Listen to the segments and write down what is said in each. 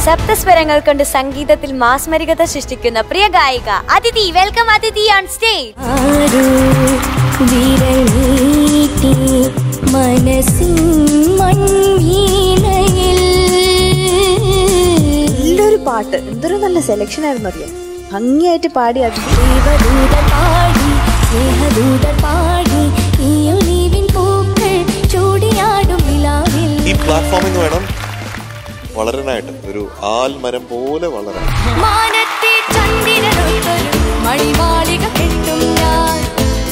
സപ്തസ്വരങ്ങൾ കൊണ്ട് സംഗീതത്തിൽ മാസ്മരികത സൃഷ്ടിക്കുന്ന പ്രിയ ഗായിക അതിഥി വെൽക്കം അതിഥി ഓൺ സ്റ്റേജ് ആരോ വിരൽ നീട്ടി മനസ്സിൻ മൺവീണയിൽ നല്ലൊരു പാട്ട് എന്തൊരു നല്ല സെലക്ഷൻ ആയിരുന്നു അറിയാം ഭംഗിയായിട്ട് പാടി അത് ദൈവദൂത പാടി സ്നേഹദൂത പാടി ഈ ഒലിവിൻ പൂക്കൾ ചൂടിയാടും നിലാവിൽ ഈ പ്ലാറ്റ്ഫോമിൽ നിന്ന് വേണം വളരാനായിട്ട് ഒരു ആൽമരം പോലെ വളരാൻ മാനത്തെ ചന്ദ്രനൊത്തൊരു മണിമാളിക കെട്ടും ഞാൻ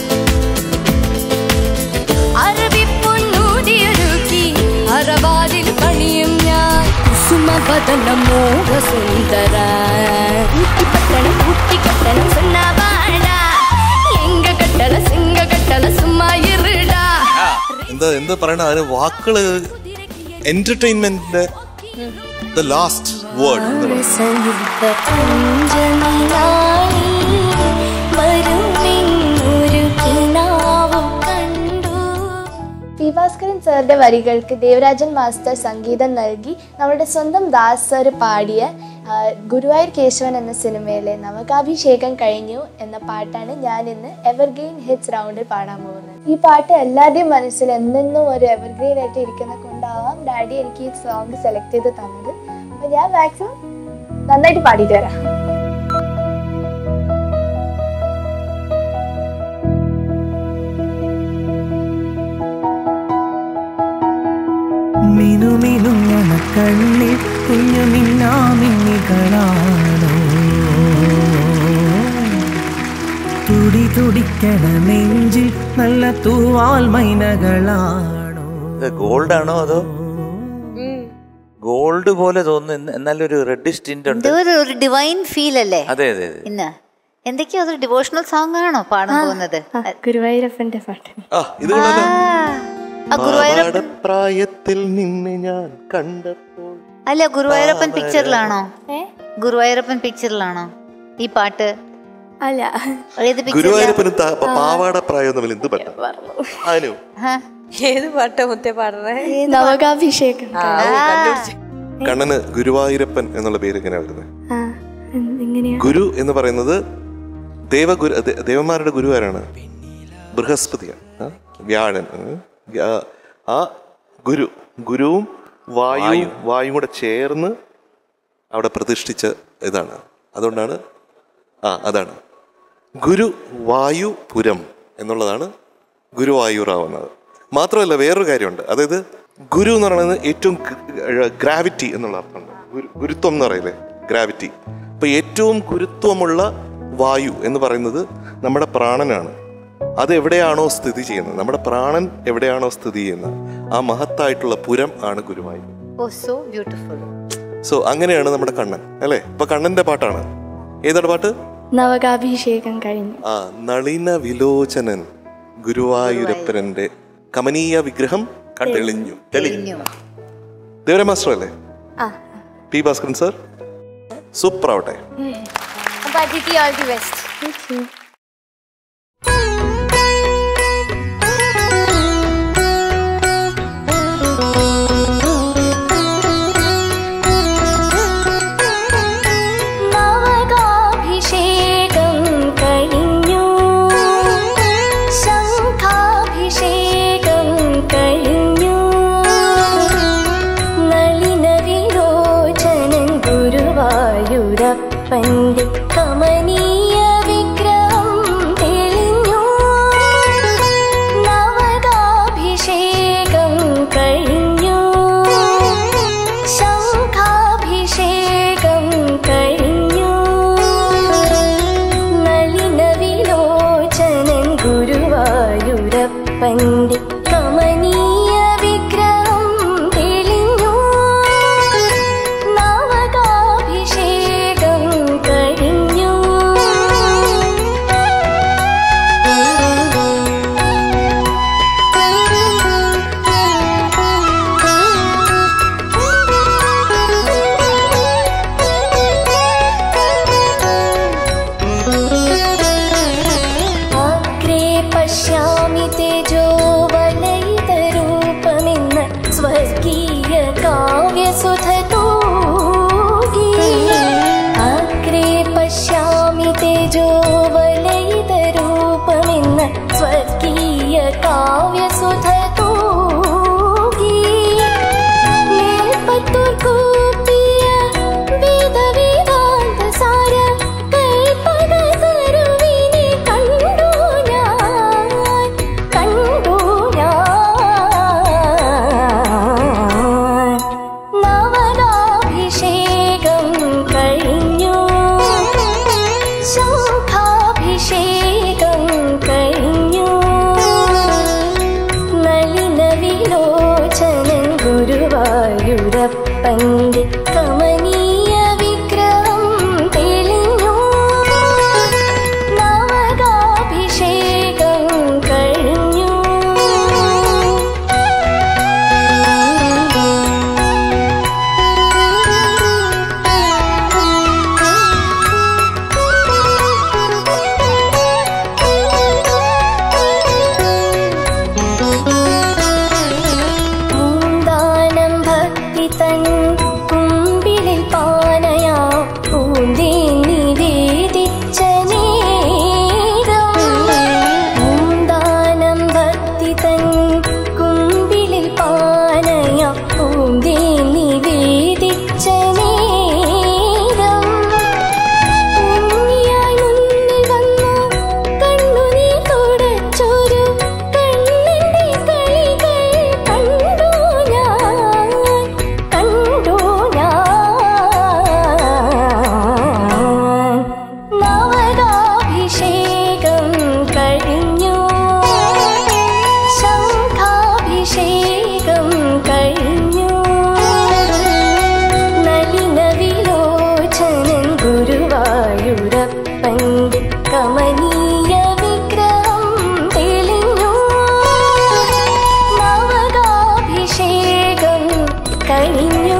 അറബിപ്പൊന്നൂതിയൊരുക്കി അറവാതിൽ പണിയും ഞാൻ കുസുമവദന മോഹസുന്ദര ഊട്ടിപ്പട്ടണം ഊട്ടിക്കട്ടണം സുണ്ണവാടാ എങ്ക കട്ടള സിംഗ കട്ടള സുമ്മാ ഇരുടാ എന്താ എന്താ പറയണ അതിന് വാക്കുകള് എന്റർടൈൻമെന്റിന്റെ ദ ലാസ്റ്റ് വേർഡ് സംയുക്ത പഞ്ചമിനാളി വരുമെന്നൊരു കിനാവ് കണ്ടു പി ഭാസ്കരൻ സാറിന്റെ വരികൾക്ക് ദേവരാജൻ മാസ്റ്റർ സംഗീതം നൽകി നമ്മുടെ സ്വന്തം ദാസ് സാർ പാടിയ ആ, ഗുരുവായൂർ കേശവൻ എന്ന സിനിമയിലെ നവകാഭിഷേകം കഴിഞ്ഞു എന്ന പാട്ടാണ് ഞാൻ ഇന്ന് എവർഗ്രീൻ ഹിറ്റ്സ് റൗണ്ടിൽ പാടാൻ പോകുന്നത് ഈ പാട്ട് എല്ലാവരുടെയും മനസ്സിൽ എന്നെന്നും ഒരു എവർഗ്രീൻ ആയിട്ട് ഇരിക്കുന്ന കൊണ്ടാവാം ഡാഡി എനിക്ക് ഈ സോങ് സെലക്ട് ചെയ്ത് തന്നത് അപ്പോൾ ഞാൻ മാക്സിമം നന്നായിട്ട് പാടിയിട്ട് വരാം മിനുമിനുങ്ങണ കണ്ണിൽ കുഞ്ഞു മിന്നാമിന്നികളാണോ തുടി തുടിക്കണ നെഞ്ചിൽ നല്ല തൂവാൽ മൈനകളാണോ ഗോൾഡ് ആണോ അതോ ഗോൾഡ് പോലെ തോന്നുന്നു എന്നാലും ഒരു റെഡിഷ് ടിന്റ് ഉണ്ട് എന്തോ ഒരു ഒരു ഡിവൈൻ ഫീൽ അല്ലേ അതെ അതെ അതെ ഇന്ന് എന്തൊക്കെയോ അതൊരു ഡിവോഷണൽ സോങ് ആണോ പാടാൻ പോകുന്നത് ഗുരുവായൂരപ്പൻ്റെ പാട്ട് ആ ഇത് കൊള്ളാലോ. ആ ഗുരുവായൂരപ്പൻ പ്രായത്തിൽ നിന്നെ ഞാൻ കണ്ടപ്പോൾ അല്ല ഗുരുവായൂരപ്പൻ പിക്ചറിലാണോ ഗുരുവായൂരപ്പൻ പിക്ചറിലാണോ ഈ പാട്ട് അല്ല ഏത് പിക്ചർ ഗുരുവായൂരപ്പനും താ- പാവാട പ്രായം തമ്മിൽ എന്ത് പറ്റും അനു ഏത് പാട്ടാ മുത്തേ പാടുന്നേ നവകാഭിഷേകം കണ്ണന് ഗുരുവായൂരപ്പൻ എന്നുള്ള പേര് എങ്ങനെയാ വരുന്നത് ആ എങ്ങനെയാ ഗുരു എന്ന് പറയുന്നത് ദേവഗുരു ദേ- ദേവന്മാരുടെ ഗുരു ആരാണ് ബൃഹസ്പതിയാണ് ആ? വ്യാഴൻ ആ? വ്യാ- ആ ഗുരു ഗുരുവും വായുവും വായുവും കൂടെ ചേർന്ന് അവിടെ പ്രതിഷ്ഠിച്ച ഇതാണ് അതുകൊണ്ടാണ് ആ അതാണ് ഗുരു വായുപുരം എന്നുള്ളതാണ് ഗുരുവായൂറാവുന്നത് മാത്രമല്ല വേറൊരു കാര്യമുണ്ട് അതായത് ഗുരു എന്ന് പറയുന്നത് ഏറ്റവും ഗ്രാവിറ്റി എന്നുള്ള അർത്ഥമുണ്ട് ഗുരു- ഗുരുത്വം എന്ന് പറയില്ലേ ഗ്രാവിറ്റി അപ്പൊ ഏറ്റവും ഗുരുത്വമുള്ള വായു എന്ന് പറയുന്നത് നമ്മുടെ പ്രാണനാണ് അത് എവിടെയാണോ സ്ഥിതി ചെയ്യുന്നത് നമ്മുടെ പ്രാണൻ എവിടെയാണോ സ്ഥിതി ചെയ്യുന്നത് ആ മഹത്തായിട്ടുള്ള പുരം ആണ് Guruvayur oh so beautiful so അങ്ങനെയാണ് നമ്മുടെ കണ്ണൻ അല്ലേ ഇപ്പൊ കണ്ണന്റെ പാട്ടാണ് ഏതാണ് പാട്ട് നവകാഭിഷേകം കഴിഞ്ഞു ആ നളിന വിലോചനൻ ഗുരുവായൂരപ്പനന്റെ കമനീയ വിഗ്രഹം തെളിഞ്ഞു തെളിഞ്ഞു ദേവര മാസ്റ്റർ അല്ലേ പി ഭാസ്കരൻ സർ സൂപ്പർ ആവട്ടെ അപ്പൊ അതിഥി ഓൾ ദി ബെസ്റ്റ് നവകാഭിഷേകം കഴിഞ്ഞു ശംഖാഭിഷേകം കഴിഞ്ഞു നളിനവിലോചനൻ ഗുരുവായൂരപ്പൻ്റെ കമനീയ വിഗ്രഹം തെളിഞ്ഞു നവകാഭിഷേകം കഴിഞ്ഞു ശംഖാഭിഷേകം കഴിഞ്ഞു നളിനവിലോചനൻ ഗുരുവായൂരപ്പൻ്റെ കമനീയ വിഗ്രഹം തെളിഞ്ഞു നവകാഭിഷേകം കഴിഞ്ഞു അഗ്രേ പശ്യാമി തേജോവലയിതരൂപമെന്ന് സ്വർഗീയ കാവ്യസുധതൂകി കാവ്യസുധ തൂകി മേൽപ്പത്തൂർ കൂപ്പിയ വേദവേദാന്ത സാര കൽപ്പക തരുവിനെ കണ്ടു ഞാൻ കണ്ടു ഞാൻ നവനാഭിഷേകം കഴിഞ്ഞു ശോഭാഭിഷേകം കഴിഞ്ഞു നളിന വിലോചനൻ ഗുരുവായൂരപ്പന്റെ കമനീയ വിഗ്രഹം തെളിഞ്ഞു നവകാഭിഷേകം കഴിഞ്ഞു പൂന്താനം ഭക്തി തൻ കുമ്പിളിൽ പാനയാ പൂന്തേ നിവേദിച്ച നേരം പൂന്താനം ഭക്തി തൻ കുമ്പിളിൽ പാനയാ പൂന്തേ നിവേദിച്ച നേരം ഉണ്ണിയായി മുന്നിൽ വന്നു കണ്ണുനീർ തുടച്ചൊരു കണ്ണിന്റെ കളികൾ കണ്ടു ഞാൻ കണ്ടു ഞാൻ നവകാഭിഷേകം കഴിഞ്ഞു ശംഖാഭിഷേകം കഴിഞ്ഞു നളിന വിലോചനൻ ഗുരുവായൂരപ്പന്റെ കമനീയ വിഗ്രഹം തെളിഞ്ഞു നവകാഭിഷേകം കഴിഞ്ഞു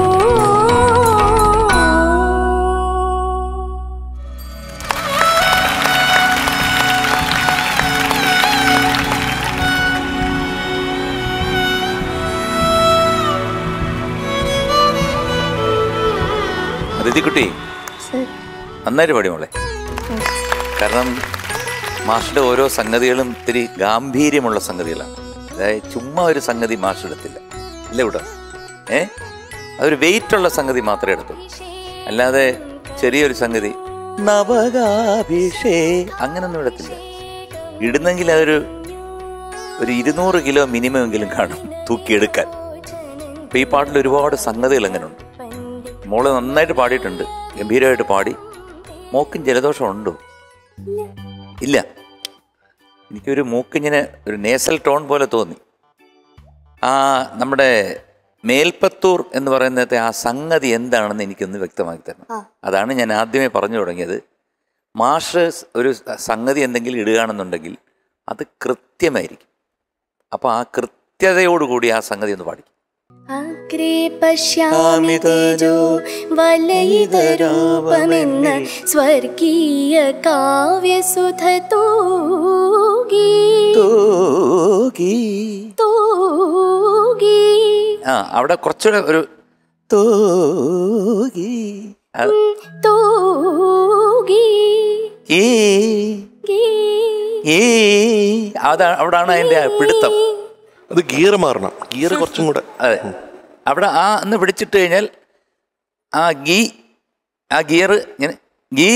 അതിഥിക്കുട്ടി നന്നായിട്ട് പാടി മോളെ കാരണം മാഷിന്റെ ഓരോ സംഗതികളും ഇത്തിരി ഗാംഭീര്യമുള്ള സംഗതികളാണ് അതായത് ചുമ്മാ ഒരു സംഗതി മാഷ് എടുത്തില്ല ഇല്ല ഇവിടെ ഏ അതൊരു വെയിറ്റ് ഉള്ള സംഗതി മാത്രമേ എടുത്തു അല്ലാതെ ചെറിയൊരു സംഗതി നവകാഭിഷേ അങ്ങനൊന്നും ഇടത്തില്ല ഇടുന്നെങ്കിൽ അതൊരു ഒരു ഇരുന്നൂറ് കിലോ മിനിമം എങ്കിലും കാണും തൂക്കിയെടുക്കാൻ അപ്പൊ ഈ പാട്ടിൽ ഒരുപാട് സംഗതികൾ അങ്ങനെ ഉണ്ട് മോള് നന്നായിട്ട് പാടിയിട്ടുണ്ട് ഗംഭീരമായിട്ട് പാടി മോക്കും ജലദോഷം ഉണ്ടോ ഇല്ല എനിക്കൊരു മൂക്കിങ്ങനെ ഒരു നേസൽ ടോൺ പോലെ തോന്നി ആ നമ്മുടെ മേൽപ്പത്തൂർ എന്ന് പറയുന്നത്തെ ആ സംഗതി എന്താണെന്ന് എനിക്കൊന്ന് വ്യക്തമാക്കി തരണം അതാണ് ഞാൻ ആദ്യമേ പറഞ്ഞു തുടങ്ങിയത് മാഷ് ഒരു സംഗതി എന്തെങ്കിലും ഇടുകയാണെന്നുണ്ടെങ്കിൽ അത് കൃത്യമായിരിക്കും അപ്പോൾ ആ കൃത്യതയോടുകൂടി ആ സംഗതി ഒന്ന് പാടി അഗ്രേ പശ്യാമി തേജോ വലയിതരൂപമെന്ന സ്വർഗീയ കാവ്യസുധ തൂകി തൂകി തൂകി ആ അവിടെ കുറച്ചുകൂടെ ഒരു തൂകി അത് തൂകി ഈ ഗീ. ഈ അതാ അവിടാണ് അതിന്റെ പിടുത്തം അത് ഗിയർ മാറണം ഗിയർ കുറച്ചും കൂടെ അതെ അവിടെ ആ ഒന്ന് പിടിച്ചിട്ട് കഴിഞ്ഞാൽ ആ ഗീ ആ ഗിയർ ഇങ്ങനെ ഗീ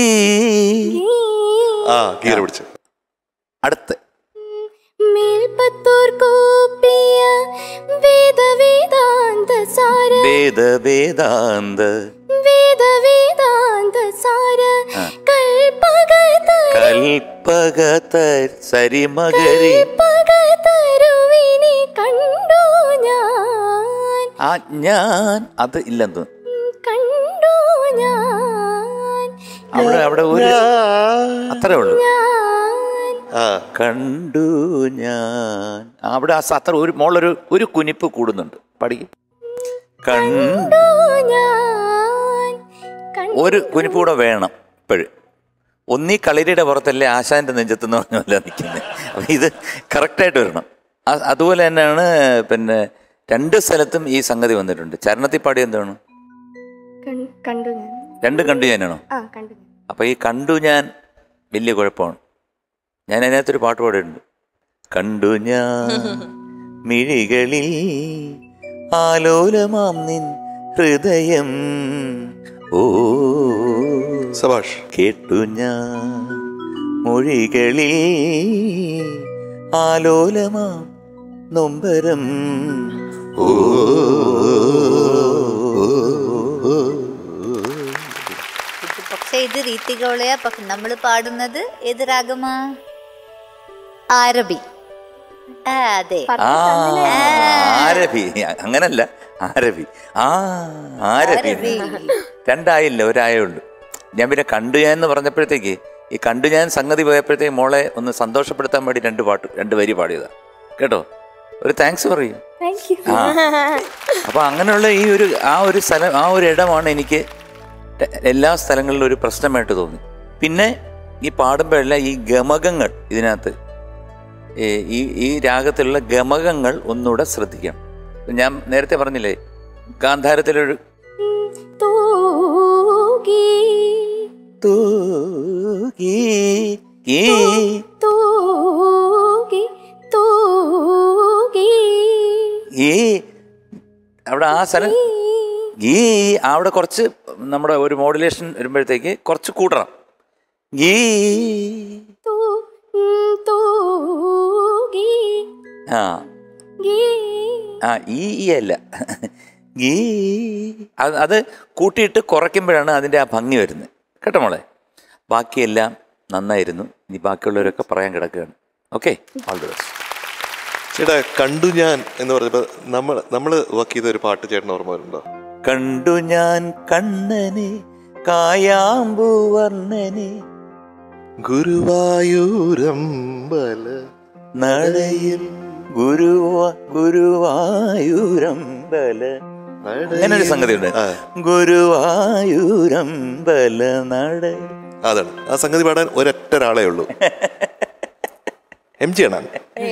ആ ഗിയർ പിടിച്ച് അടുത്ത് മേൽപ്പത്തൂർ കൂപ്പിയ വേദവേദാന്ത സാര വേദ വേദാന്ത വേദവേദാന്ത സാര കൽപ്പക കൽപ്പക സരിമകരി തരുവിനെ കണ്ടു ഞാൻ ആ ഞാൻ അത് ഇല്ലെന്ന് തോന്നുന്നു. കണ്ടു ഞാൻ അവിടെ അവിടെ ഒരു അത്രേ ഉള്ളൂ ഞാൻ ആ കണ്ടു ഞാൻ ആ, അവിടെ ആ സ- അത്ര ഒരു മോളൊരു ഒരു കുനിപ്പ് കൂടുന്നുണ്ട് പഠിക്കും കണ്ടു ഞാൻ കണ്ടു ഒരു കുനിപ്പ് കൂടെ വേണം ഇപ്പോഴും ഒന്നീ കളിരിയുടെ പുറത്തല്ലേ ആശാന്റെ നെഞ്ചത്തെന്ന് പറഞ്ഞല്ല നിൽക്കുന്നത് അപ്പം ഇത് കറക്റ്റായിട്ട് വരണം ആ- അതുപോലെ തന്നെയാണ് പിന്നെ രണ്ട് സ്ഥലത്തും ഈ സംഗതി വന്നിട്ടുണ്ട് ചരണത്തിൽ പാടി എന്താണ് കൺ- കണ്ടു ഞാൻ രണ്ടും കണ്ടു ഞാനാണോ ആ കണ്ടു ഞാൻ അപ്പോൾ ഈ കണ്ടു ഞാൻ വലിയ കുഴപ്പമാണ് ഞാൻ അതിനകത്തൊരു പാട്ട് പാടിയിട്ടുണ്ട് കണ്ടു ഞാൻ മിഴികളിൽ ആലോലമാം നിൻ ഹൃദയം ഓ സബാഷ് കേട്ടു ഞാൻ മൊഴികളിൽ ആലോലമാം നൊമ്പരം ഓ ഇത് പക്ഷെ ഇത് രീതികളെയാ പക്ഷെ നമ്മൾ പാടുന്നത് ഏത് രാഗമാ ആരബി ആ, അതെ ആ ആരഭി അങ്ങനല്ല ആരഭി ആ ആരഭി ആരഭി. രണ്ടായില്ല ഒരായേ ഉള്ളൂ ഞാൻ പിന്നെ കണ്ടു ഞാൻ എന്ന് പറഞ്ഞപ്പോഴത്തേക്ക് ഈ കണ്ടു ഞാൻ സംഗതി പോയപ്പോഴത്തേക്ക് മോളെ ഒന്ന് സന്തോഷപ്പെടുത്താൻ വേണ്ടി രണ്ട് പാട്ട് രണ്ട് വരി പാടിയതാ കേട്ടോ ഒരു താങ്ക്സ് പറയൂ താങ്ക് യു ആ അപ്പൊ അങ്ങനെയുള്ള ഈ ഒരു ആ ഒരു സ്ഥലം ആ ഒരു ഇടമാണ് എനിക്ക് എല്ലാ സ്ഥലങ്ങളിലും ഒരു പ്രശ്നമായിട്ട് തോന്നി പിന്നെ ഈ പാടുമ്പോഴെല്ലാം ഈ ഗമകങ്ങൾ ഇതിനകത്ത് ഏ, ഈ ഈ രാഗത്തിലുള്ള ഗമകങ്ങൾ ഒന്നുകൂടെ ശ്രദ്ധിക്കണം ഞാൻ നേരത്തെ പറഞ്ഞില്ലേ ഗാന്ധാരത്തിലൊരു തൂകി തൂകി ഈ തൂകി തൂകി ഈ അവിടെ ആ സ്ഥലം ഈ അവിടെ കുറച്ച് നമ്മുടെ ഒരു മോഡുലേഷൻ വരുമ്പോഴത്തേക്ക് കുറച്ച് കൂട്ടണം ഈ തൂ ഉം, തൂകി ആ ഗീ ആ ഈ ഈ അല്ല ഈ അത് അത് കൂട്ടിയിട്ട് കുറയ്ക്കുമ്പോഴാണ് അതിൻ്റെ ആ ഭംഗി വരുന്നത് കേട്ടോ മോളെ ബാക്കിയെല്ലാം നന്നായിരുന്നു ഇനി ബാക്കിയുള്ളവരൊക്കെ പറയാൻ കിടക്കുകയാണ് ഓക്കെ ഓൾ ദി ബെസ്റ്റ് ചേട്ടാ കണ്ടു ഞാൻ എന്ന് പറഞ്ഞപ്പോ നമ്മൾ നമ്മൾ വർക്ക് ചെയ്ത ഒരു പാട്ട് ചേട്ടൻ ഓർമ്മ വരുന്നുണ്ടോ കണ്ടു ഞാൻ കണ്ണനെ കായാമ്പൂ വർണ്ണനെ ഗുരുവായൂരമ്പല നടയിൽ ഗുരുവാ ഗുരുവായൂരമ്പല അങ്ങനെ ഒരു സംഗതി ഉണ്ട് ആ. ഗുരുവായൂരമ്പല നട അതാണ് ആ സംഗതി പാടാൻ ഒരൊറ്റ ഒരാളേ ഉള്ളൂ എം ജി ആണ്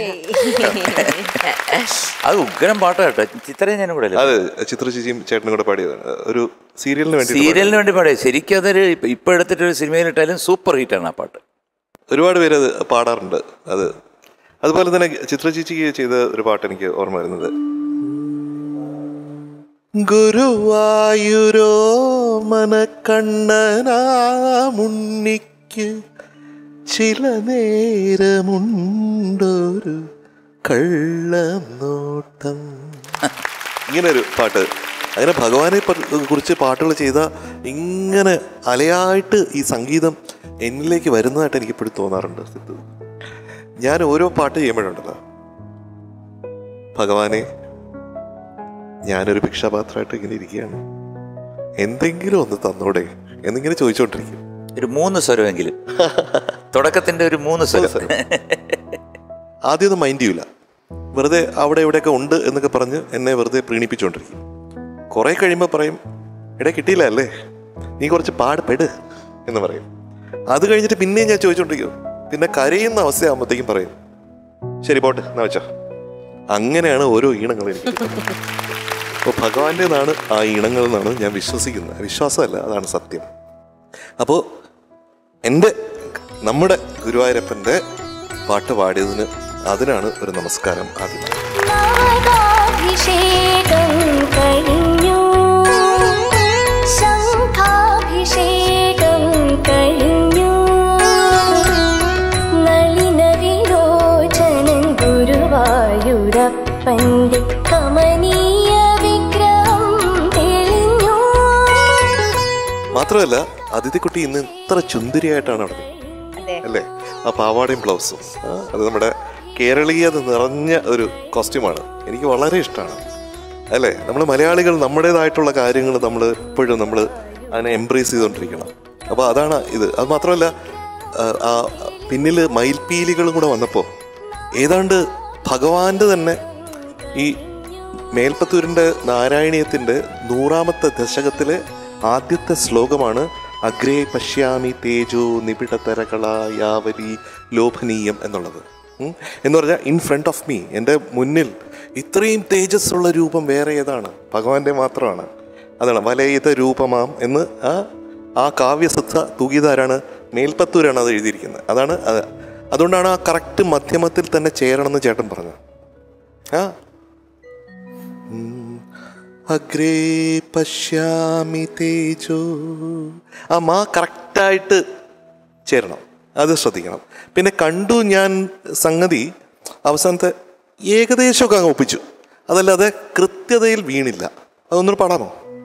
അത് ഉഗ്രം പാട്ടാ കേട്ടോ ചിത്രയും ഞാനും കൂടെ അല്ലേ അത് ചിത്ര ചേച്ചിയും ചേട്ടനും കൂടെ പാടിയതാണ് ഒരു സീരിയലിന് വേണ്ടി സീരിയലിന് വേണ്ടി പാടിയ ശരിക്കും അതൊരു ഇപ്പൊ- ഇപ്പൊ എടുത്തിട്ട് ഒരു സിനിമയിലിട്ടാലും സൂപ്പർ ഹിറ്റാണ് ആ പാട്ട് ഒരുപാട് പേര് അത് പാടാറുണ്ട് അത് അതുപോലെ തന്നെ ചിത്ര ചേച്ചിക്ക് ചെയ്ത ഒരു പാട്ട് എനിക്ക് ഓർമ്മ വരുന്നത് ഗുരുവായൂരോ മനക്കണ്ണനാമുണ്ണിക്ക് ചില നേരമുണ്ടൊരു കള്ളം നോട്ടം ഇങ്ങനെ ഒരു പാട്ട് അങ്ങനെ ഭഗവാനെ പ- കുറിച്ച് പാട്ടുകൾ ചെയ്ത ഇങ്ങനെ അലയായിട്ട് ഈ സംഗീതം എന്നിലേക്ക് വരുന്നതായിട്ട് എനിക്ക് ഇപ്പോഴും തോന്നാറുണ്ട് സിദ്ധു ഞാൻ ഓരോ പാട്ട് ചെയ്യുമ്പോഴുണ്ടല്ലോ ഭഗവാനെ ഞാനൊരു ഭിക്ഷാപാത്രമായിട്ട് ഇങ്ങനെ ഇരിക്കുകയാണ് എന്തെങ്കിലും ഒന്ന് തന്നോടെ എന്നിങ്ങനെ ചോദിച്ചുകൊണ്ടിരിക്കും ഒരു മൂന്ന് സ്വരമെങ്കിലും തുടക്കത്തിന്റെ ഒരു മൂന്ന് സ്വരം ആദ്യമൊന്നും മൈൻഡ് ചെയ്യൂല വെറുതെ അവിടെ ഇവിടെയൊക്കെ ഉണ്ട് എന്നൊക്കെ പറഞ്ഞ് എന്നെ വെറുതെ പ്രീണിപ്പിച്ചുകൊണ്ടിരിക്കും കുറെ കഴിയുമ്പോൾ പറയും എടേ കിട്ടിയില്ല അല്ലേ നീ കുറച്ച് പാടുപെട് എന്ന് പറയും അത് കഴിഞ്ഞിട്ട് പിന്നെയും ഞാൻ ചോദിച്ചുകൊണ്ടിരിക്കും പിന്നെ കരയുന്ന അവസ്ഥയാകുമ്പോഴത്തേക്കും പറയും ശരി പോട്ടെ എന്നാ വെച്ചോ അങ്ങനെയാണ് ഓരോ ഈണങ്ങൾ എനിക്ക് കിട്ടുന്നത്. അപ്പോൾ ഭഗവാന്റേതാണ് ആ ഈണങ്ങൾ എന്നാണ് ഞാൻ വിശ്വസിക്കുന്നത് വിശ്വാസമല്ല അതാണ് സത്യം അപ്പോൾ എൻ്റെ നമ്മുടെ ഗുരുവായൂരപ്പൻ്റെ പാട്ട് പാടിയതിന് അതിനാണ് ഒരു നമസ്കാരം ആദ്യം നാഗാഭിഷേകം കഴിഞ്ഞു ശംഖാഭിഷേകം കഴിഞ്ഞു നളിനവിരോചനൻ ഗുരുവായൂരപ്പൻ്റെ കമനീയ വിഗ്രഹം തെളിഞ്ഞു മാത്രമല്ല അതിഥിക്കുട്ടി ഇന്ന് ഇത്ര ചുന്ദരിയായിട്ടാണ് അവിടെ അല്ലേ ആ പാവാടയും ബ്ലൗസും ആ, അത് നമ്മുടെ കേരളീയത നിറഞ്ഞ ഒരു കോസ്റ്റ്യൂമാണ് എനിക്ക് വളരെ ഇഷ്ടമാണ് അല്ലേ നമ്മൾ മലയാളികൾ നമ്മുടേതായിട്ടുള്ള കാര്യങ്ങൾ നമ്മൾ എപ്പോഴും നമ്മൾ അതിനെ എംബ്രേസ് ചെയ്തുകൊണ്ടിരിക്കണം അപ്പോൾ അതാണ് ഇത് അത് മാത്രമല്ല ആ, ആ പിന്നിൽ മയിൽപ്പീലികളും കൂടെ വന്നപ്പോൾ ഏതാണ്ട് ഭഗവാന്റെ തന്നെ ഈ മേൽപ്പത്തൂരിൻ്റെ നാരായണീയത്തിൻ്റെ നൂറാമത്തെ ദശകത്തിലെ ആദ്യത്തെ ശ്ലോകമാണ് അഗ്രേ പശ്യാമി തേജോ നിബിഡതരകള യാവലി ലോഭനീയം എന്നുള്ളത് ഉം. എന്ന് പറഞ്ഞാൽ ഇൻ ഫ്രണ്ട് ഓഫ് മീ എൻ്റെ മുന്നിൽ ഇത്രയും തേജസ്സുള്ള രൂപം വേറെ ഏതാണ് ഭഗവാന്റെ മാത്രമാണ് അതാണ് വലയിത രൂപമാം എന്ന് ആ ആ കാവ്യസിദ്ധ തൂകിയതാരാണ് മേൽപ്പത്തൂരാണ് അത് എഴുതിയിരിക്കുന്നത് അതാണ് അത് അതുകൊണ്ടാണ് ആ കറക്റ്റ് മധ്യമത്തിൽ തന്നെ ചേരണമെന്ന് ചേട്ടൻ പറഞ്ഞത് ആ ഉം. അഗ്രേ പശ്യാമി തേജോ ആ മാ കറക്റ്റായിട്ട് ചേരണം അത് ശ്രദ്ധിക്കണം പിന്നെ കണ്ടു ഞാൻ സംഗതി അവസാനത്തെ ഏകദേശമൊക്കെ അങ്ങ് ഒപ്പിച്ചു അതല്ലാതെ കൃത്യതയിൽ വീണില്ല അതൊന്നും പാടാമോ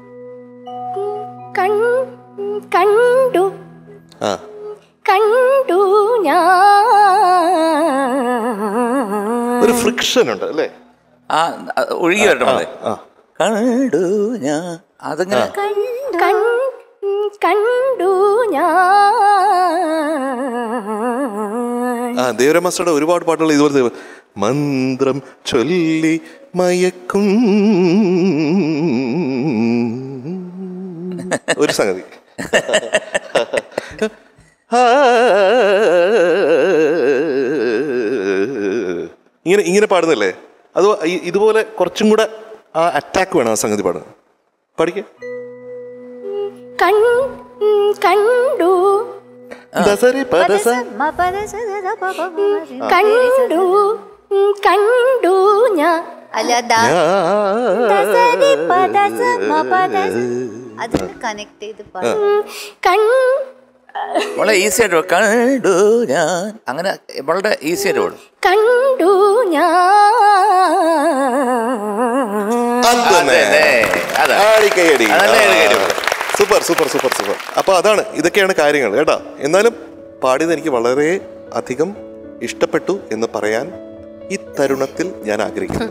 കൺ കണ്ടു ആ കണ്ടു ഞാൻ ഒരു ഫ്രിക്ഷൻ ഉണ്ട് അല്ലേ ആ അത് ഒഴുകി വരട്ടെ മോളെ ആ കണ്ടു ഞാൻ അതങ്ങനെ കൺ കണ്ടു ഞാൻ ആ ദേവര മാസ്റ്ററുടെ ഒരുപാട് പാട്ടുകൾ ഇതുപോലെ ദൈവ- മന്ത്രം ചൊല്ലി മയക്കും ഒരു സംഗതി ആ, ഇങ്ങനെ ഇങ്ങനെ പാടുന്നില്ലേ അത് ഈ- ഇതുപോലെ കുറച്ചും കൂടെ ആ അറ്റാക്ക് വേണം ആ സംഗതി പാടുന്നത് പഠിക്ക കൺ കണ്ടു ദസരി പദസ കണ്ടു കണ്ടു ഞാൻ അല്ല ദാ ദസരി പദസ മപദസ അതിന് കണക്ട് ചെയ്ത് പാടും കൺ വളരെ ഈസി ആയിട്ട് പാടും. കണ്ടു ഞാൻ അങ്ങനെ വളരെ ഈസി ആയിട്ട് പാടും കണ്ടു ഞാൻ അതന്നെ. അതന്നെ. അതാ. ആടിക്കൈയടി. അതല്ലേ ഒരു കാര്യം. ആ. സൂപ്പർ സൂപ്പർ സൂപ്പർ സൂപ്പർ അപ്പൊ അതാണ് ഇതൊക്കെയാണ് കാര്യങ്ങൾ കേട്ടാ എന്നാലും പാടിയത് എനിക്ക് വളരെ അധികം ഇഷ്ടപ്പെട്ടു എന്ന് പറയാൻ ഈ തരുണത്തിൽ ഞാൻ ആഗ്രഹിക്കുന്നു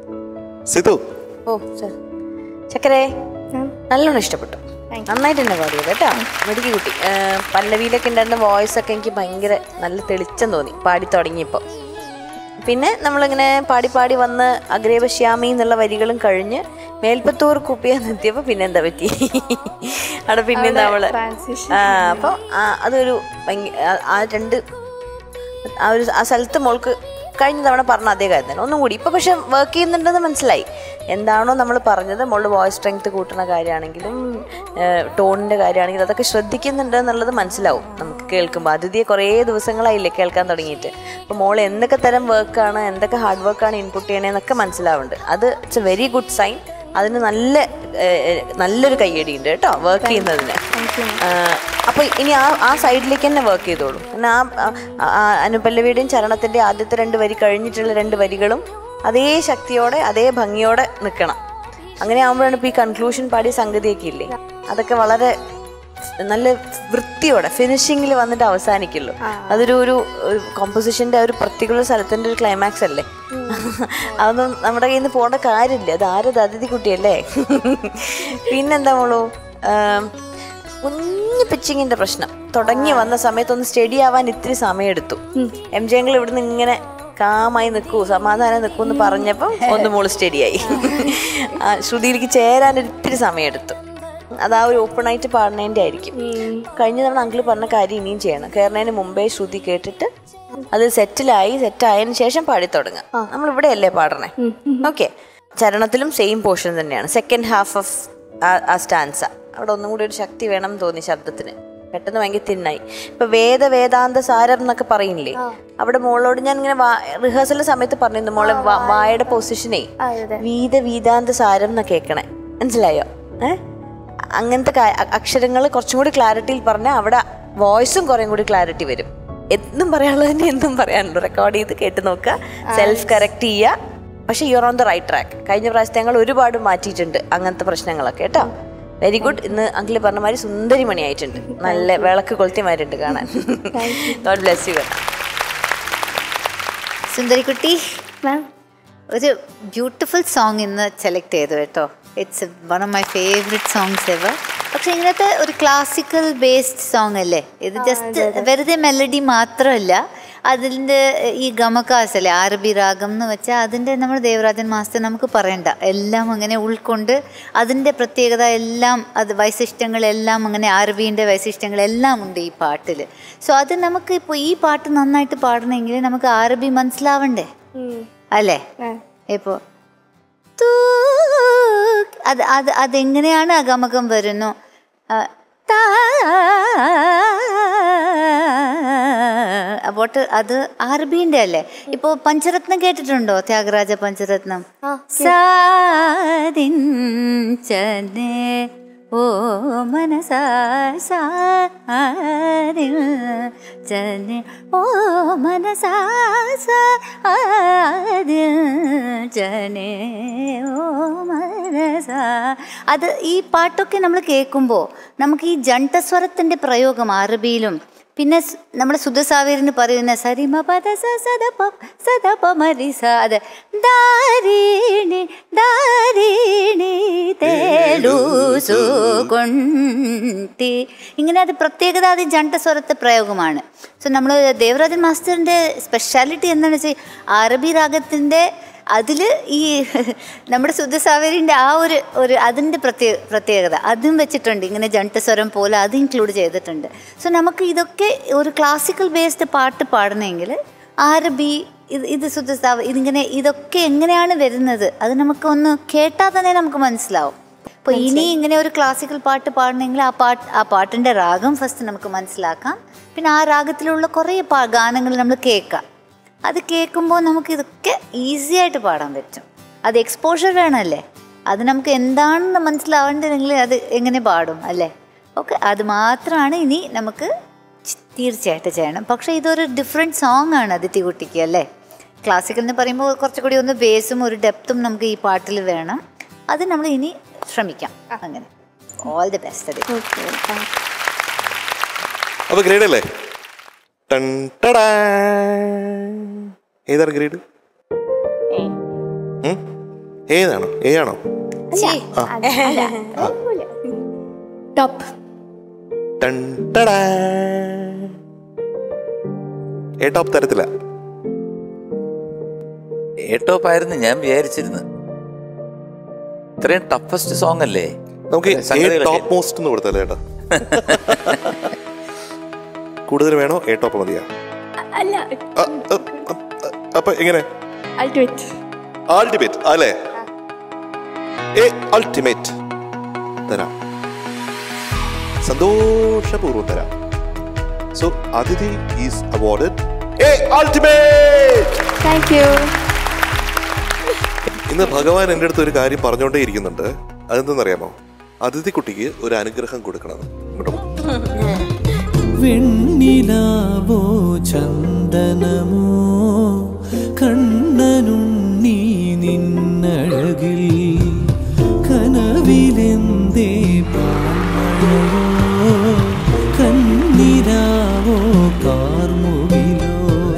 സിധു ഓ സർ ചക്കരേ നല്ലോണം ഇഷ്ടപ്പെട്ടു നന്നായിട്ട് തന്നെ പാടിയത് കേട്ടോ മിടുക്കി കുട്ടി ആ, പല്ലവിയിലൊക്കെ ഉണ്ടായിരുന്ന വോയിസ് ഒക്കെ എനിക്ക് ഭയങ്കര നല്ല തെളിച്ചം തോന്നി പാടി തുടങ്ങിയപ്പോൾ പിന്നെ നമ്മളിങ്ങനെ പാടി പാടി വന്ന് അഗ്രേപശ്യാമി എന്നുള്ള വരികളും കഴിഞ്ഞ് മേൽപ്പത്തൂർ കുപ്പിയ നിർത്തിയപ്പോൾ പിന്നെ എന്താ പറ്റി അവിടെ പിന്നെ നമ്മള് transition. ആ അപ്പം അതൊരു ഭയങ്കര ആ- ആ രണ്ട് ആ ഒരു ആ സ്ഥലത്ത് മോൾക്ക് കഴിഞ്ഞ തവണ പറഞ്ഞ അതേ കാര്യം തന്നെ ഒന്നും കൂടി ഇപ്പൊ പക്ഷെ വർക്ക് ചെയ്യുന്നുണ്ടെന്ന് മനസ്സിലായി എന്താണോ നമ്മൾ പറഞ്ഞത് മോളുടെ വോയിസ് സ്ട്രെങ്ത് കൂട്ടുന്ന കാര്യമാണെങ്കിലും ടോണിന്റെ കാര്യമാണെങ്കിലും അതൊക്കെ ശ്രദ്ധിക്കുന്നുണ്ട് എന്നുള്ളത് മനസ്സിലാവും നമുക്ക് കേൾക്കുമ്പോൾ അതിഥിയെ കുറേ ദിവസങ്ങളായില്ലേ കേൾക്കാൻ തുടങ്ങിയിട്ട് അപ്പോൾ മോൾ എന്തൊക്കെ തരം വർക്കാണ് എന്തൊക്കെ ഹാർഡ് വർക്കാണ് ഇൻപുട്ട് ചെയ്യണേന്നൊക്കെ മനസ്സിലാവുന്നുണ്ട് അത് it's a very good sign അതിന് നല്ല ഏഹ്, നല്ലൊരു കയ്യടി ഉണ്ട് കേട്ടോ വർക്ക് ചെയ്യുന്നതിന് അപ്പൊ ഇനി ആ ആ സൈഡിലേക്ക് തന്നെ വർക്ക് ചെയ്തോളൂ പിന്നെ ആ ആ- ആ അനുപല്ലവിയുടെയും ചരണത്തിന്റെ ആദ്യത്തെ രണ്ട് വരി കഴിഞ്ഞിട്ടുള്ള രണ്ട് വരികളും അതേ ശക്തിയോടെ അതേ ഭംഗിയോടെ നിൽക്കണം അങ്ങനെ ആകുമ്പോഴാണ് ഇപ്പൊ ഈ കൺക്ലൂഷൻ പാടിയ സംഗതിയൊക്കെ ഇല്ലേ അതൊക്കെ വളരെ നല്ല വൃത്തിയോടെ ഫിനിഷിങ്ങിൽ വന്നിട്ട് അവസാനിക്കുള്ളൂ അതൊരു ഒരു കോമ്പോസിഷന്റെ ഒരു പർട്ടിക്കുലർ സ്ഥലത്തിന്റെ ഒരു ക്ലൈമാക്സ് അല്ലേ അതൊന്നും നമ്മുടെ കയ്യിൽ നിന്ന് പോകേണ്ട കാര്യമില്ല അത് ആരത് അതിഥി കുട്ടിയല്ലേ പിന്നെന്താ മോളൂ ആം, കുഞ്ഞു പിച്ചിങ്ങിന്റെ പ്രശ്നം തുടങ്ങി വന്ന സമയത്ത് ഒന്ന് സ്റ്റഡി ആവാൻ ഇത്തിരി സമയമെടുത്തു എം ജെ ഞങ്ങൾ ഇവിടുന്ന് ഇങ്ങനെ കാമായി നിൽക്കൂ സമാധാനം നിൽക്കൂ എന്ന് പറഞ്ഞപ്പം ഒന്ന് മോള് സ്റ്റഡിയായി ആ, ശ്രുതിയിലേക്ക് ചേരാൻ ഒരു ഇത്തിരി സമയമെടുത്തു അത് ആ ഒരു ഓപ്പൺ ആയിട്ട് പാടുന്നതിന്റെ ആയിരിക്കും കഴിഞ്ഞ തവണ അങ്കിള് പറഞ്ഞ കാര്യം ഇനിയും ചെയ്യണം കയറുന്നതിന് മുമ്പേ ശ്രുതി കേട്ടിട്ട് അത് സെറ്റിലായി സെറ്റ് ആയതിനു ശേഷം പാടി തുടങ്ങാം നമ്മൾ ഇവിടെയല്ലേ പാടണേ ഓക്കെ ചരണത്തിലും സെയിം പോർഷൻ തന്നെയാണ് സെക്കൻഡ് ഹാഫ് ഓഫ് ആ സ്റ്റാൻസ അവിടെ ഒന്നും കൂടി ഒരു ശക്തി വേണം എന്ന് തോന്നി ശബ്ദത്തിന് പെട്ടെന്ന് ഭയങ്കര തിന്നായി ഇപ്പൊ വേദ വേദാന്ത സാരം എന്നൊക്കെ പറയില്ലേ അവിടെ മോളോട് ഞാൻ ഇങ്ങനെ റിഹേഴ്സലിന്റെ സമയത്ത് പറഞ്ഞിരുന്നു മോളെ വാ- വായുടെ പൊസിഷനേ വീത വീതാന്ത സാരം എന്നാ കേൾക്കണേ മനസ്സിലായോ ഏ അങ്ങനത്തെ അക്ഷരങ്ങൾ കുറച്ചും കൂടി ക്ലാരിറ്റിയിൽ പറഞ്ഞാൽ അവിടെ വോയിസും കുറേ കൂടി ക്ലാരിറ്റി വരും എന്നും പറയാനുള്ളത് തന്നെ എന്തും പറയാനുള്ളൂ റെക്കോർഡ് ചെയ്ത് കേട്ട് നോക്കുക സെൽഫ് കറക്റ്റ് ചെയ്യുക പക്ഷെ you're on the right track കഴിഞ്ഞ പ്രാവശ്യത്തെ ഞങ്ങൾ ഒരുപാട് മാറ്റിയിട്ടുണ്ട് അങ്ങനത്തെ പ്രശ്നങ്ങളൊക്കെ കേട്ടോ വെരി ഗുഡ് ഇന്ന് അങ്കിള് പറഞ്ഞ മാതിരി സുന്ദരി മണിയായിട്ടുണ്ട് നല്ല വിളക്ക് കൊളുത്തിമാരുണ്ട് കാണാൻ ഗോഡ് ബ്ലെസ് യു സുന്ദരിക്കുട്ടി ഒരു ബ്യൂട്ടിഫുൾ സോങ് ഇന്ന് സെലക്ട് ചെയ്തു കേട്ടോ it's one of my favourite songs ever പക്ഷെ ഇങ്ങനത്തെ ഒരു ക്ലാസിക്കൽ ബേസ്ഡ് സോങ് അല്ലേ ഇത് ജസ്റ്റ് വെറുതെ മെലഡി മാത്രമല്ല അതിൻ്റെ ഈ ഗമകാസ് അല്ലേ ആരബി രാഗം എന്ന് വെച്ചാൽ അതിൻ്റെ നമ്മൾ ദേവരാജൻ മാസ്റ്റർ നമുക്ക് പറയണ്ട എല്ലാം അങ്ങനെ ഉൾക്കൊണ്ട് അതിൻ്റെ പ്രത്യേകത എല്ലാം അത് വൈശിഷ്ട്യങ്ങളെല്ലാം അങ്ങനെ ആരബീൻ്റെ വൈശിഷ്ട്യങ്ങളെല്ലാം ഉണ്ട് ഈ പാട്ടിൽ സോ അത് നമുക്ക് ഇപ്പോൾ ഈ പാട്ട് നന്നായിട്ട് പാടണമെങ്കിൽ നമുക്ക് ആരബി മനസ്സിലാവണ്ടേ അല്ലേ ഇപ്പോ തൂ അത് അത് അതെങ്ങനെയാണ് അഗമകം വരുന്നു ആ, താ ബോട്ട് അത് അറബീൻ്റെ അല്ലേ ഇപ്പോൾ പഞ്ചരത്നം കേട്ടിട്ടുണ്ടോ ത്യാഗരാജ പഞ്ചരത്നം സാദിൻ ചനെ ഓ മനസാ സാദിൻ ചനെ ഓ മനസാ സാദിൻ ചനെ ഓ മനസാ അത് ഈ പാട്ടൊക്കെ നമ്മൾ കേൾക്കുമ്പോൾ നമുക്ക് ഈ ജണ്ടസ്വരത്തിൻ്റെ പ്രയോഗം അറബിയിലും പിന്നെ സ് നമ്മുടെ സുധസാവേരിന് പറയുന്ന സരിമ പദ സ സദ പ സദ പ മരി സ അത് ദാരിണി ദാരിണി തേലൂസു കൊണ്ടി ഇങ്ങനെ അത് പ്രത്യേകത അത് ജണ്ടസ്വരത്തെ പ്രയോഗമാണ് സോ നമ്മൾ ദേവരാജൻ മാസ്റ്ററിൻ്റെ സ്പെഷ്യാലിറ്റി എന്താണെന്ന് വെച്ചാൽ അറബി രാഗത്തിൻ്റെ അതിൽ ഈ നമ്മുടെ ശുദ്ധസാവേരിൻ്റെ ആ ഒരു ഒരു അതിൻ്റെ പ്രത്യേക പ്രത്യേകത അതും വെച്ചിട്ടുണ്ട് ഇങ്ങനെ ജണ്ടസ്വരം പോലെ അത് ഇൻക്ലൂഡ് ചെയ്തിട്ടുണ്ട് സോ നമുക്ക് ഇതൊക്കെ ഒരു ക്ലാസിക്കൽ ബേസ്ഡ് പാട്ട് പാടണമെങ്കിൽ അറബി ഇത് ഇത് ശുദ്ധസാവ ഇതിങ്ങനെ ഇതൊക്കെ എങ്ങനെയാണ് വരുന്നത് അത് നമുക്ക് ഒന്ന് കേട്ടാൽ തന്നെ നമുക്ക് മനസ്സിലാവും അപ്പോൾ ഇനി ഇങ്ങനെ ഒരു ക്ലാസിക്കൽ പാട്ട് പാടണമെങ്കിൽ ആ പാട്ട് ആ പാട്ടിൻ്റെ രാഗം ഫസ്റ്റ് നമുക്ക് മനസ്സിലാക്കാം പിന്നെ ആ രാഗത്തിലുള്ള കുറേ പാ ഗാനങ്ങൾ നമ്മൾ കേൾക്കാം അത് കേൾക്കുമ്പോൾ നമുക്ക് ഇതൊക്കെ ഈസി ആയിട്ട് പാടാൻ പറ്റും അത് എക്സ്പോഷർ വേണമല്ലേ അത് നമുക്ക് എന്താണെന്ന് മനസ്സിലാവേണ്ടതെങ്കിൽ അത് എങ്ങനെ പാടും അല്ലേ ഓക്കെ അത് മാത്രമാണ് ഇനി നമുക്ക് ചി- തീർച്ചയായിട്ടും ചെയ്യണം പക്ഷേ ഇതൊരു ഡിഫറെൻറ്റ് സോങ് ആണ് അതിഥി കുട്ടിക്ക് അല്ലേ ക്ലാസിക്കൽ എന്ന് പറയുമ്പോൾ കുറച്ചുകൂടി ഒന്ന് ബേസും ഒരു ഡെപ്തും നമുക്ക് ഈ പാട്ടിൽ വേണം അത് നമ്മൾ ഇനി ശ്രമിക്കാം അങ്ങനെ ഓൾ ദി ബെസ്റ്റ് അത് അപ്പൊ ഗ്രേഡ് അല്ലേ ടൺ ടടാ. ഏതാണ് ഗ്രേഡ് ഉം? ഏതാണോ ഏ ആണോ ടോപ്പ് ടൺ ടടാ. ഏ ടോപ്പ് തരത്തില്ല ഏട്ടോപ്പായിരുന്നു ഞാൻ വിചാരിച്ചിരുന്നത് ഇത്രയും ടഫസ്റ്റ് സോങ് അല്ലേ നമുക്ക് ഏ സംഗതികളൊക്കെ. ടോപ്പ് മോസ്റ്റ് എന്ന് കൊടുത്തല്ലേ ചേട്ടാ കൂടുതൽ വേണോ ഏ ടോപ്പ് മതിയാ അല്ല അ, അ, അ, അ, അപ്പൊ എങ്ങനെ അൾട്ടിമേറ്റ് അൾട്ടിമേറ്റ് അല്ലേ ഏ അൾട്ടിമേറ്റ് തരാം സന്തോഷപൂർവ്വം തരാം so Athithi is awarded a ultimate thank you ഇന്ന് ഭഗവാൻ എൻ്റെ അടുത്ത് ഒരു കാര്യം പറഞ്ഞുകൊണ്ടേ ഇരിക്കുന്നുണ്ട് അതെന്തെന്നറിയാമോ അതിഥി കുട്ടിക്ക് ഒരു അനുഗ്രഹം കൊടുക്കണം ഇങ്ങോട്ട് വാ. വെണ്ണിലാവോ ചന്ദനമോ കണ്ണനുണ്ണി നിന്നഴകിൽ കനവിലെന്തേ പാൽമഴയോ കണ്ണിരാവോ കാർമുകിലോ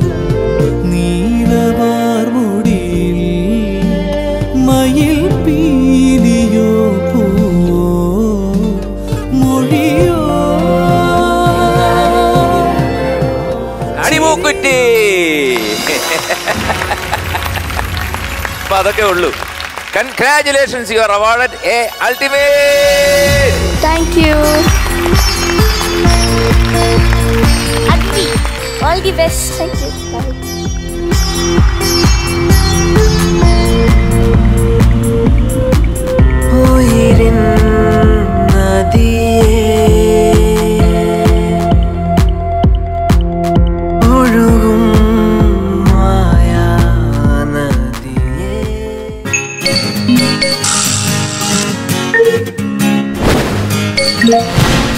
നീലവാർമുടിയിൽ മയിൽ പീലിയോ പൂവോ മൊഴിയോ അടിമൂക്കുറ്റി അപ്പൊ അതൊക്കെ ഉള്ളൂ congratulations you are award a ultimate thank you Athithi all the best thank you ഉയിരിൻ നദിയേ ഒഴുകും മായാ നദിയേ Thank